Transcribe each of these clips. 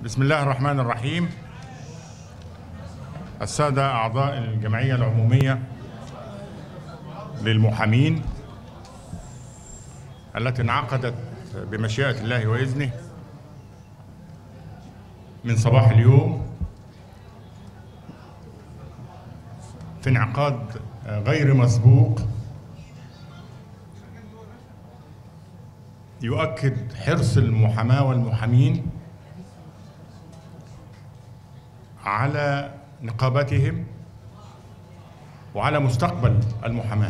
بسم الله الرحمن الرحيم السادة أعضاء الجمعية العمومية للمحامين التي انعقدت بمشيئة الله وإذنه من صباح اليوم في انعقاد غير مسبوق يؤكد حرص المحاماة والمحامين على نقابتهم وعلى مستقبل المحاماة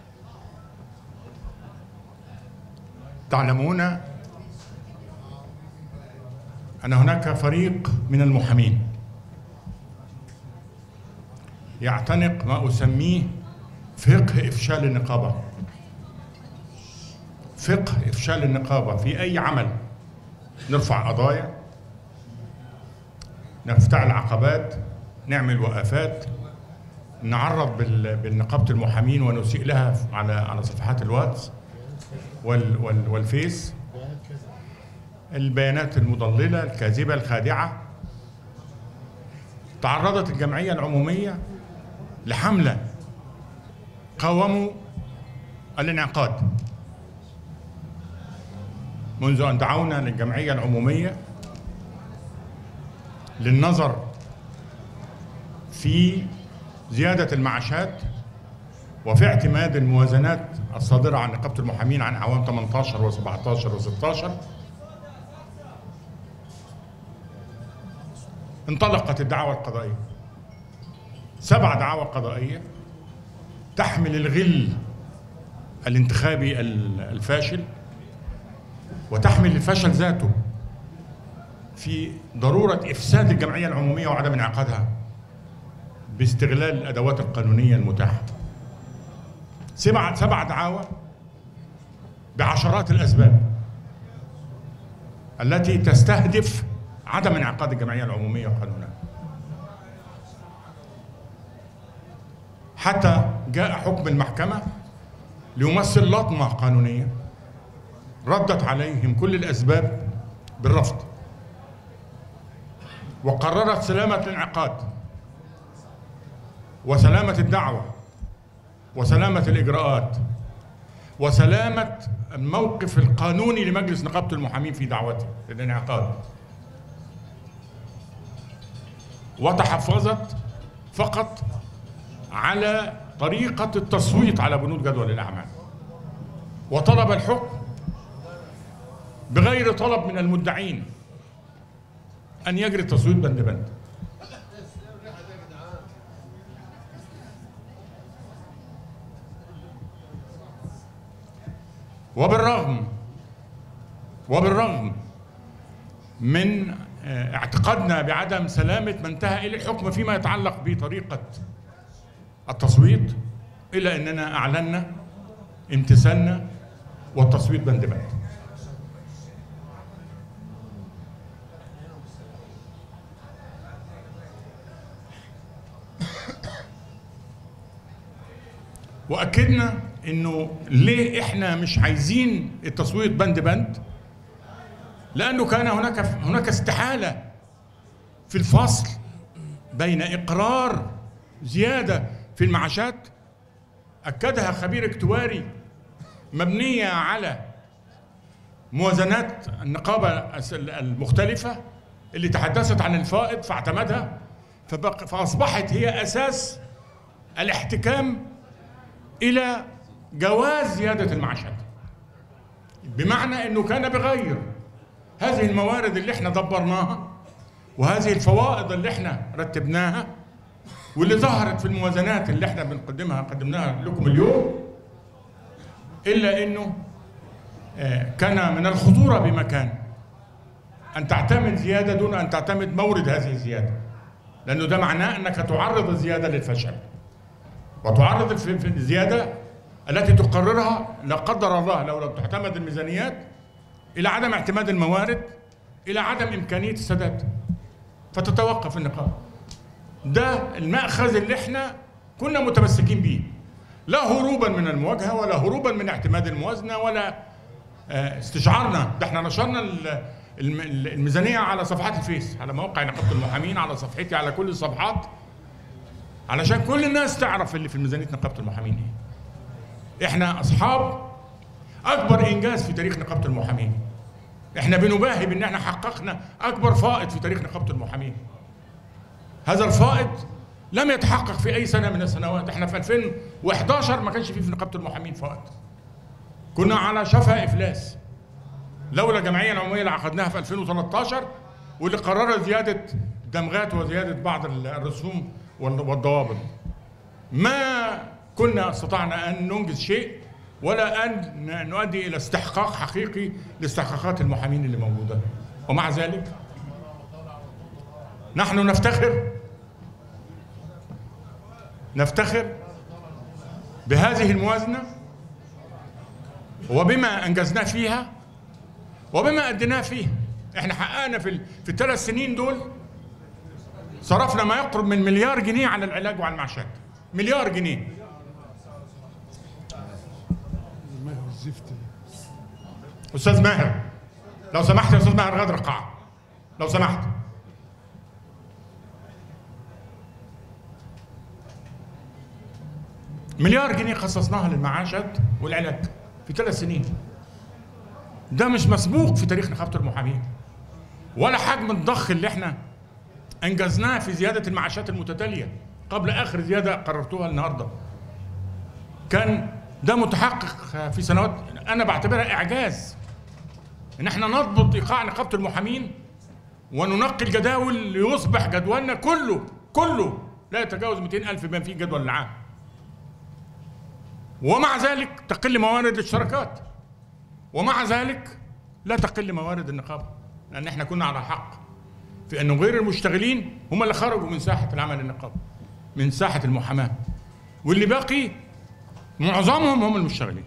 تعلمون أن هناك فريق من المحامين يعتنق ما أسميه فقه إفشال النقابة فقه إفشال النقابة في أي عمل نرفع قضايا نفتعل عقبات نعمل وقفات نعرض بال- بالنقابة المحامين ونسيء لها على على صفحات الواتس وال وال والفيس البيانات المضللة الكاذبة الخادعة تعرضت الجمعية العمومية لحملة قاوموا الانعقاد منذ أن دعونا للجمعية العمومية للنظر في زيادة المعاشات وفي اعتماد الموازنات الصادرة عن نقابة المحامين عن أعوام 18 و17 و16 انطلقت الدعوة القضائية سبع دعاوى قضائية تحمل الغل الانتخابي الفاشل وتحمل الفشل ذاته في ضرورة إفساد الجمعية العمومية وعدم انعقادها باستغلال الأدوات القانونية المتاحة سبع سبع دعاوى بعشرات الأسباب التي تستهدف عدم انعقاد الجمعية العمومية وقانونها حتى جاء حكم المحكمة ليمثل لطمة قانونية ردت عليهم كل الأسباب بالرفض وقررت سلامة الانعقاد وسلامة الدعوة وسلامة الإجراءات وسلامة الموقف القانوني لمجلس نقابة المحامين في دعوته للانعقاد وتحفظت فقط على طريقة التصويت على بنود جدول الأعمال وطلب الحكم بغير طلب من المدعين أن يجري التصويت بند بند وبالرغم وبالرغم من آه، اعتقادنا بعدم سلامة من انتهى إلى الحكم فيما يتعلق بطريقة التصويت إلا أننا أعلنا امتثالنا والتصويت بند بند واكدنا انه ليه احنا مش عايزين التصويت بند بند لانه كان هناك هناك استحاله في الفصل بين اقرار زياده في المعاشات اكدها خبير اكتواري مبنيه على موازنات النقابه المختلفه اللي تحدثت عن الفائض فاعتمدها فبق- فاصبحت هي اساس الاحتكام الى جواز زياده المعاشات بمعنى انه كان بغير هذه الموارد اللي احنا دبرناها وهذه الفوائض اللي احنا رتبناها واللي ظهرت في الموازنات اللي احنا بنقدمها قدمناها لكم اليوم الا انه آه، كان من الخطوره بمكان ان تعتمد زياده دون ان تعتمد مورد هذه الزياده لانه ده معناه انك تعرض الزياده للفشل وتعرض الف- في الزيادة التي تقررها لا قدر الله لو لم تعتمد الميزانيات إلى عدم اعتماد الموارد إلى عدم إمكانية السداد فتتوقف النقابة ده المأخذ اللي احنا كنا متمسكين به لا هروبا من المواجهة ولا هروبا من اعتماد الموازنة ولا آه، استشعارنا ده احنا نشرنا ال- الميزانيه على صفحات الفيس على موقع نقابه المحامين على صفحتي على كل الصفحات علشان كل الناس تعرف اللي في ميزانيه نقابه المحامين ايه احنا اصحاب اكبر انجاز في تاريخ نقابه المحامين احنا بنباهي بان احنا حققنا اكبر فائض في تاريخ نقابه المحامين هذا الفائض لم يتحقق في اي سنه من السنوات احنا في 2011 ما كانش فيه في نقابه المحامين فائض كنا على شفا افلاس لولا الجمعيه العموميه اللي عقدناها في 2013 واللي قررت زياده دمغات وزياده بعض الرسوم والضوابط ما كنا استطعنا ان ننجز شيء ولا ان نؤدي الى استحقاق حقيقي لاستحقاقات المحامين اللي موجوده ومع ذلك نحن نفتخر نفتخر بهذه الموازنه وبما انجزناه فيها وبما اديناه فيه احنا حققنا في في الثلاث سنين دول صرفنا ما يقرب من مليار جنيه على العلاج وعلى المعاشات مليار جنيه استاذ ماهر لو سمحت يا استاذ ماهر غادر القاعه لو سمحت مليار جنيه خصصناها للمعاشات والعلاج في ثلاث سنين ده مش مسبوق في تاريخ نقابه المحامين ولا حجم الضخ اللي احنا انجزناه في زياده المعاشات المتتاليه قبل اخر زياده قررتوها النهارده كان ده متحقق في سنوات انا بعتبرها اعجاز ان احنا نضبط ايقاع نقابه المحامين وننقي الجداول ليصبح جدولنا كله كله لا يتجاوز 200 ألف بما فيه جدول العام ومع ذلك تقل موارد الشركات ومع ذلك لا تقل موارد النقابه لان احنا كنا على حق في انه غير المشتغلين هم اللي خرجوا من ساحه العمل النقابي من ساحه المحاماه واللي باقي معظمهم هم المشتغلين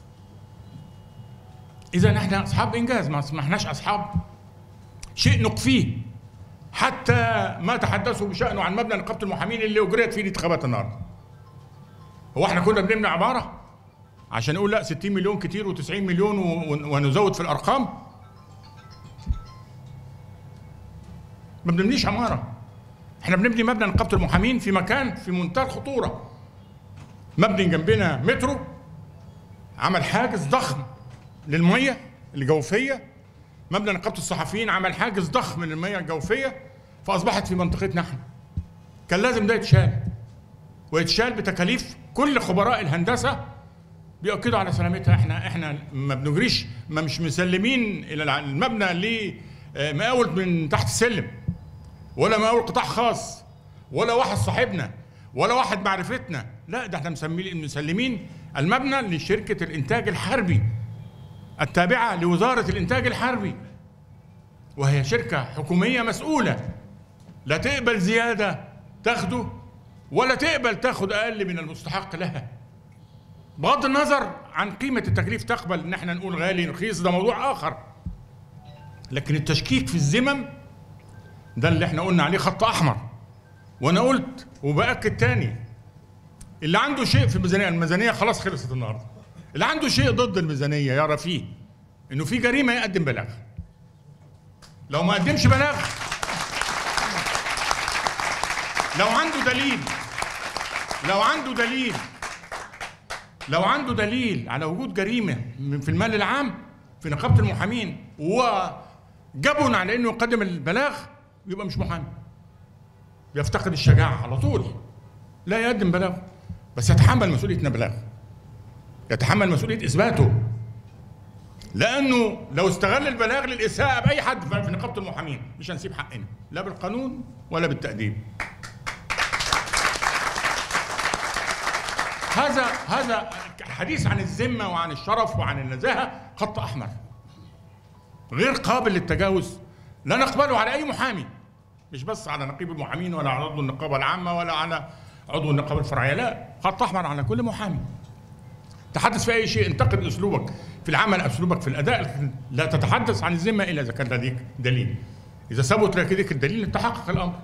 اذا احنا اصحاب انجاز ما احناش اصحاب شيء نقفيه حتى ما تحدثوا بشانه عن مبنى نقابه المحامين اللي اجريت فيه الانتخابات النهارده هو احنا كنا بنبني عماره عشان نقول لا 60 مليون كتير و90 مليون ونزود في الارقام ما بنبنيش عماره احنا بنبني مبنى نقابه المحامين في مكان في منتهى الخطوره مبني جنبنا مترو عمل حاجز ضخم للميه الجوفيه مبنى نقابه الصحفيين عمل حاجز ضخم للميه الجوفيه فاصبحت في منطقتنا احنا كان لازم ده يتشال ويتشال بتكاليف كل خبراء الهندسه بيأكدوا على سلامتها احنا احنا ما بنجريش ما مش مسلمين الى المبنى لمقاول من تحت السلم ولا مقاول قطاع خاص ولا واحد صاحبنا ولا واحد معرفتنا لا ده احنا مسلمين المبنى لشركه الانتاج الحربي التابعه لوزاره الانتاج الحربي وهي شركه حكوميه مسؤوله لا تقبل زياده تاخده ولا تقبل تاخد اقل من المستحق لها بغض النظر عن قيمة التكليف تقبل ان احنا نقول غالي رخيص ده موضوع اخر لكن التشكيك في الزمم ده اللي احنا قلنا عليه خط احمر وانا قلت وباكد تاني اللي عنده شيء في الميزانيه الميزانيه خلاص خلصت النهارده اللي عنده شيء ضد الميزانيه يرى فيه انه في جريمه يقدم بلاغ لو ما قدمش بلاغ لو عنده دليل لو عنده دليل لو عنده دليل على وجود جريمه في المال العام في نقابه المحامين وجبن على انه يقدم البلاغ يبقى مش محامي يفتقد الشجاعه على طول لا يقدم بلاغ بس يتحمل مسؤوليه البلاغ يتحمل مسؤوليه اثباته لانه لو استغل البلاغ للاساءه باي حد في نقابه المحامين مش هنسيب حقنا لا بالقانون ولا بالتاديب هذا هذا حديث عن الذمه وعن الشرف وعن النزاهه خط احمر غير قابل للتجاوز لا نقبله على اي محامي مش بس على نقيب المحامين ولا على عضو النقابه العامه ولا على عضو النقابه الفرعيه لا خط احمر على كل محامي تحدث في اي شيء انتقد اسلوبك في العمل اسلوبك في الاداء لا تتحدث عن الذمه الا اذا كان لديك دليل اذا ثبت لديك الدليل تحقق الامر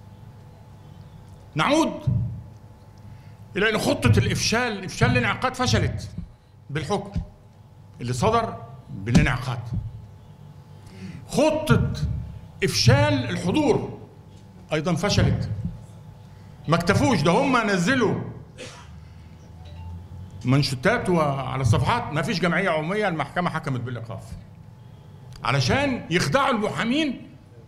نعود الى ان خطه الافشال افشال الانعقاد فشلت بالحكم اللي صدر بالانعقاد خطة إفشال الحضور أيضا فشلت ما اكتفوش ده هم نزلوا منشطات على الصفحات ما فيش جمعية عمومية المحكمة حكمت بالإيقاف علشان يخدعوا المحامين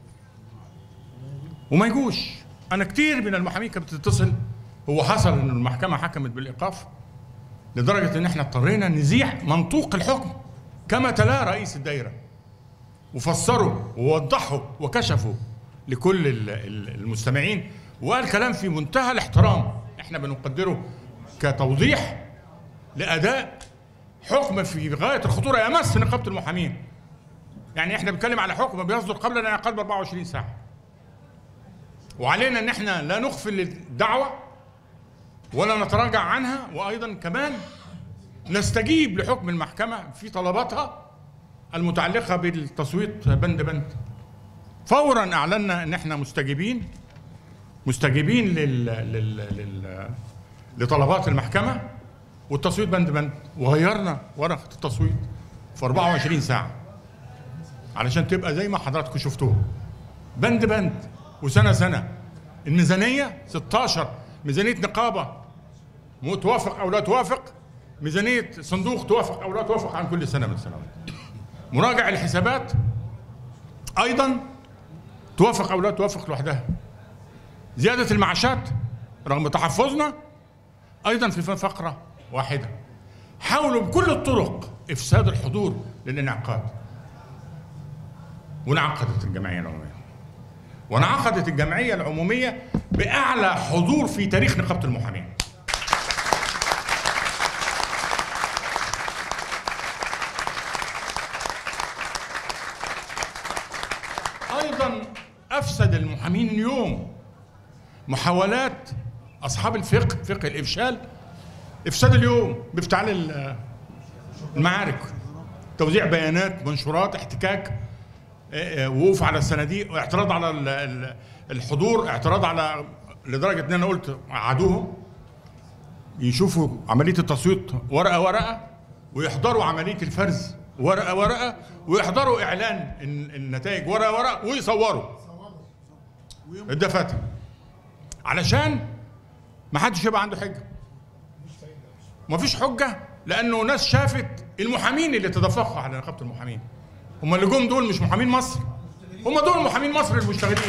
وما يجوش أنا كتير من المحامين كانت بتتصل هو حصل إن المحكمة حكمت بالإيقاف لدرجة إن إحنا اضطرينا نذيع منطوق الحكم كما تلاه رئيس الدائرة وفسروا ووضحوا وكشفوا لكل ال- ال- المستمعين وقال كلام في منتهى الاحترام احنا بنقدره كتوضيح لاداء حكم في غايه الخطوره يمس نقابه المحامين يعني احنا بنتكلم على حكم بيصدر قبل الانعقاد ب 24 ساعه وعلينا ان احنا لا نغفل الدعوه ولا نتراجع عنها وايضا كمان نستجيب لحكم المحكمه في طلباتها المتعلقه بالتصويت بند بند فورا اعلنا ان احنا مستجيبين مستجيبين لل... لل... لل... لطلبات المحكمه والتصويت بند بند وغيرنا ورقه التصويت في 24 ساعه علشان تبقى زي ما حضراتكم شفتوها بند بند وسنه سنه الميزانيه 16 ميزانيه نقابه مو توافق او لا توافق ميزانيه صندوق توافق او لا توافق عن كل سنه من السنوات مراجع الحسابات ايضا توافق او لا توافق لوحدها زياده المعاشات رغم تحفظنا ايضا في فقره واحده حاولوا بكل الطرق افساد الحضور للانعقاد وانعقدت الجمعيه العموميه وانعقدت الجمعيه العموميه باعلى حضور في تاريخ نقابه المحامين ايضا افسد المحامين اليوم محاولات اصحاب الفقه فقه الافشال افساد اليوم بافتعال ال- المعارك توزيع بيانات منشورات احتكاك آه، آه، وقوف على الصناديق واعتراض على ال- ال- الحضور اعتراض على لدرجه ان انا قلت عادوهم يشوفوا عمليه التصويت ورقه ورقه ويحضروا عمليه الفرز ورقه ورقه ويحضروا اعلان الن- النتائج ورقه ورقه ويصوروا الدفاتر علشان ما حدش يبقى عنده حجه ما فيش حجه لانه ناس شافت المحامين اللي تدفقوا على نقابه المحامين هم اللي جم دول مش محامين مصر هم دول محامين مصر المشتغلين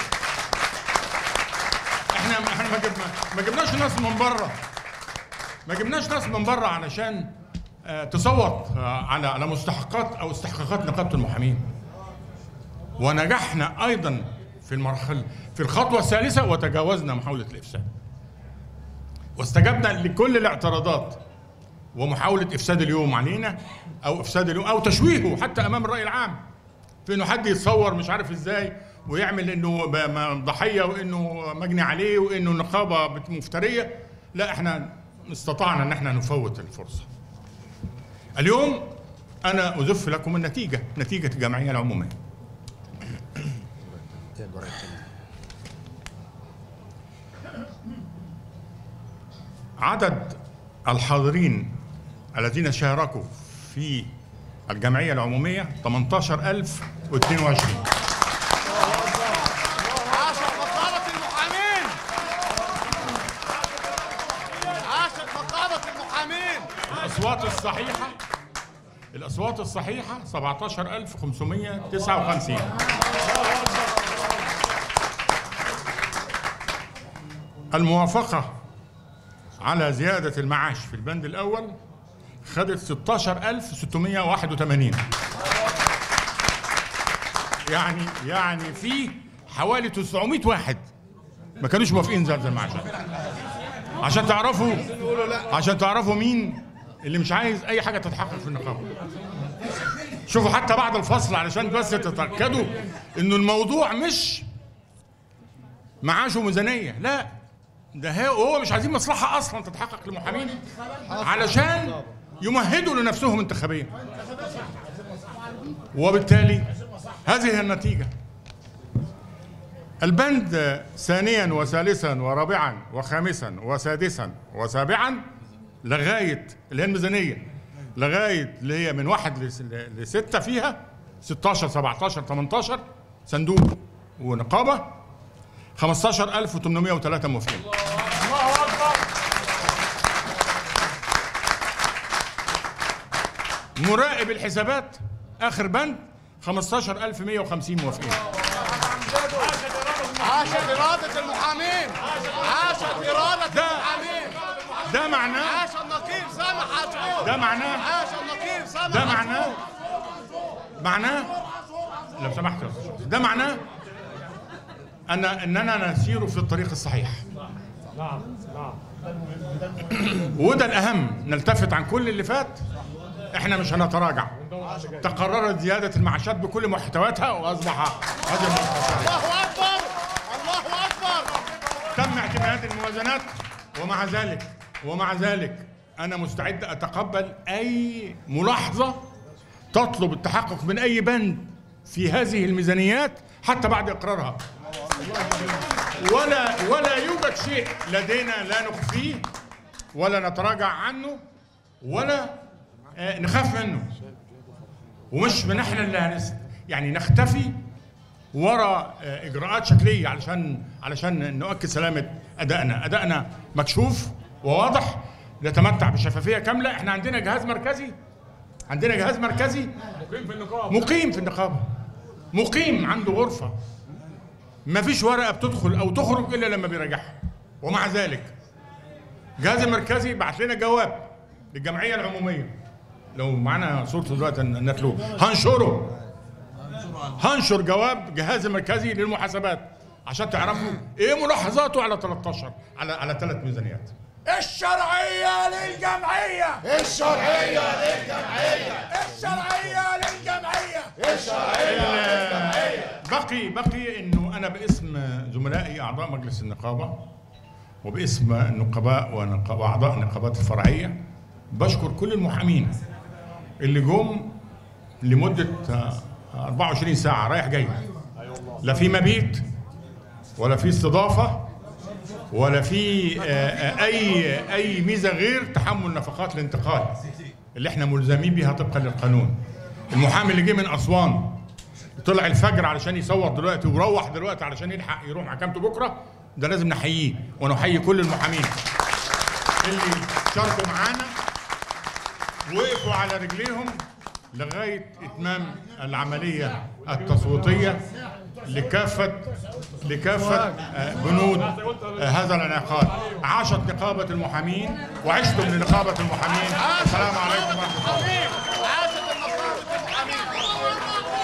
احنا احنا ما جبنا ما جبناش ناس من بره ما جبناش ناس من بره علشان آه، تصوت آه، على على مستحقات او استحقاقات نقابه المحامين ونجحنا ايضا في المرحله في الخطوه الثالثه وتجاوزنا محاوله الافساد واستجبنا لكل الاعتراضات ومحاوله افساد اليوم علينا او افساد اليوم او تشويهه حتى امام الراي العام في انه حد يتصور مش عارف ازاي ويعمل انه ب- م- ضحيه وانه مجني عليه وانه النقابه بت- مفتريه لا احنا استطعنا ان احنا نفوت الفرصه اليوم انا ازف لكم النتيجه نتيجه الجمعيه العموميه عدد الحاضرين الذين شاركوا في الجمعية العمومية 18022 عاشت نقابة المحامين عاشت نقابة المحامين الأصوات الصحيحة الأصوات الصحيحة 17559 الموافقة على زيادة المعاش في البند الأول خدت 16681 يعني يعني في حوالي 900 واحد ما كانوش موافقين زيادة المعاشات عشان تعرفوا عشان تعرفوا مين اللي مش عايز اي حاجه تتحقق في النقابه شوفوا حتى بعد الفصل علشان بس تتاكدوا انه الموضوع مش معاش وميزانيه لا ده هي- هو مش عايزين مصلحه اصلا تتحقق للمحامين علشان يمهدوا لنفسهم انتخابيا وبالتالي هذه هي النتيجه البند ثانيا وثالثا ورابعا وخامسا وسادسا وسابعا لغايه اللي هي الميزانيه لغايه اللي هي من واحد لس- لسته فيها 16 17 18 صندوق ونقابه 15803 موافقين مراقب الحسابات اخر بند 15150 موافقين عاشت إرادة المحامين عاشت إرادة ده- المحامين ده معناه عاش النقيب سامح عاشور ده معناه عاش النقيب سامح ده عاشور. معناه معناه لو سمحت يا أستاذ، ده معناه ان اننا نسير في الطريق الصحيح وده الاهم نلتفت عن كل اللي فات احنا مش هنتراجع تقررت زياده المعاشات بكل محتوياتها واصبح هذا المستقبل. الله أكبر الله أكبر تم اعتماد الموازنات ومع ذلك ومع ذلك انا مستعد اتقبل اي ملاحظه تطلب التحقق من اي بند في هذه الميزانيات حتى بعد اقرارها ولا ولا يوجد شيء لدينا لا نخفيه ولا نتراجع عنه ولا آه، نخاف منه ومش من احنا اللي هنس يعني نختفي ورا آه، اجراءات شكليه علشان علشان نؤكد سلامه ادائنا، ادائنا مكشوف وواضح نتمتع بشفافيه كامله، احنا عندنا جهاز مركزي عندنا جهاز مركزي مقيم في النقابه مقيم في النقابه مقيم عنده غرفه ما فيش ورقه بتدخل او تخرج الا لما بيراجعها ومع ذلك الجهاز المركزي بعت لنا جواب للجمعيه العموميه لو معانا صورته دلوقتي نتلوه هنشره هنشر جواب جهاز المركزي للمحاسبات عشان تعرفوا ايه ملاحظاته على 13 على على ثلاث ميزانيات الشرعية للجمعية الشرعية للجمعية الشرعية للجمعية بقي بقي انه انا باسم زملائي اعضاء مجلس النقابه وباسم النقباء ونق- واعضاء النقابات الفرعيه بشكر كل المحامين اللي جم لمده آه، 24 ساعه رايح جاي لا في مبيت ولا في استضافه ولا في آه، آه، اي اي ميزه غير تحمل نفقات الانتقال اللي احنا ملزمين بيها طبقا للقانون المحامي اللي جه من اسوان طلع الفجر علشان يصور دلوقتي وروح دلوقتي علشان يلحق يروح محكمته بكره ده لازم نحييه ونحيي كل المحامين اللي شاركوا معانا وقفوا على رجليهم لغايه اتمام العمليه التصويتيه لكافه لكافه آه، بنود آه، هذا الانعقاد عاشت نقابه المحامين وعشتم لنقابه المحامين السلام عليكم ورحمه الله المحامين عاشت النقابة المحامين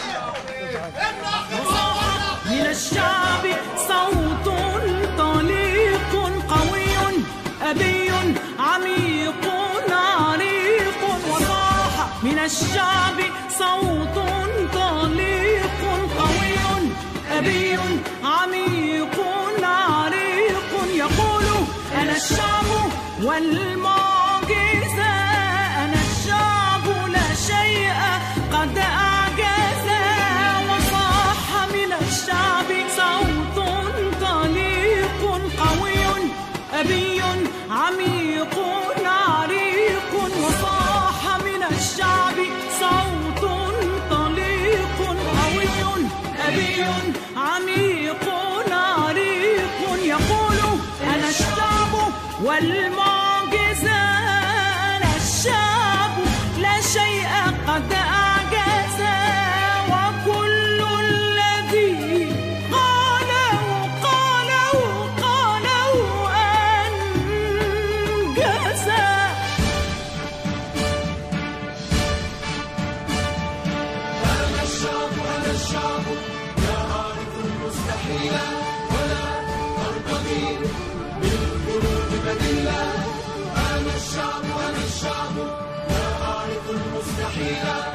من الشعب صوت طليق قوي أبي عميق عريق وصاح من الشعب صوت طليق قوي أبي عميق عريق يقول أنا الشعب والمعجزة أنا الشعب لا شيء قد أعجز وصاح من الشعب صوت طليق قوي أبي عميق عريق وصاح من الشعب صوت طليق قوي أبي عميق عريق يقول أنا الشعب والمعجزة أنا الشعب لا شيء قد أعجز وكل الذي قاله قاله قاله أنجز أنا الشعب أنا الشعب لا أعرف المستحيل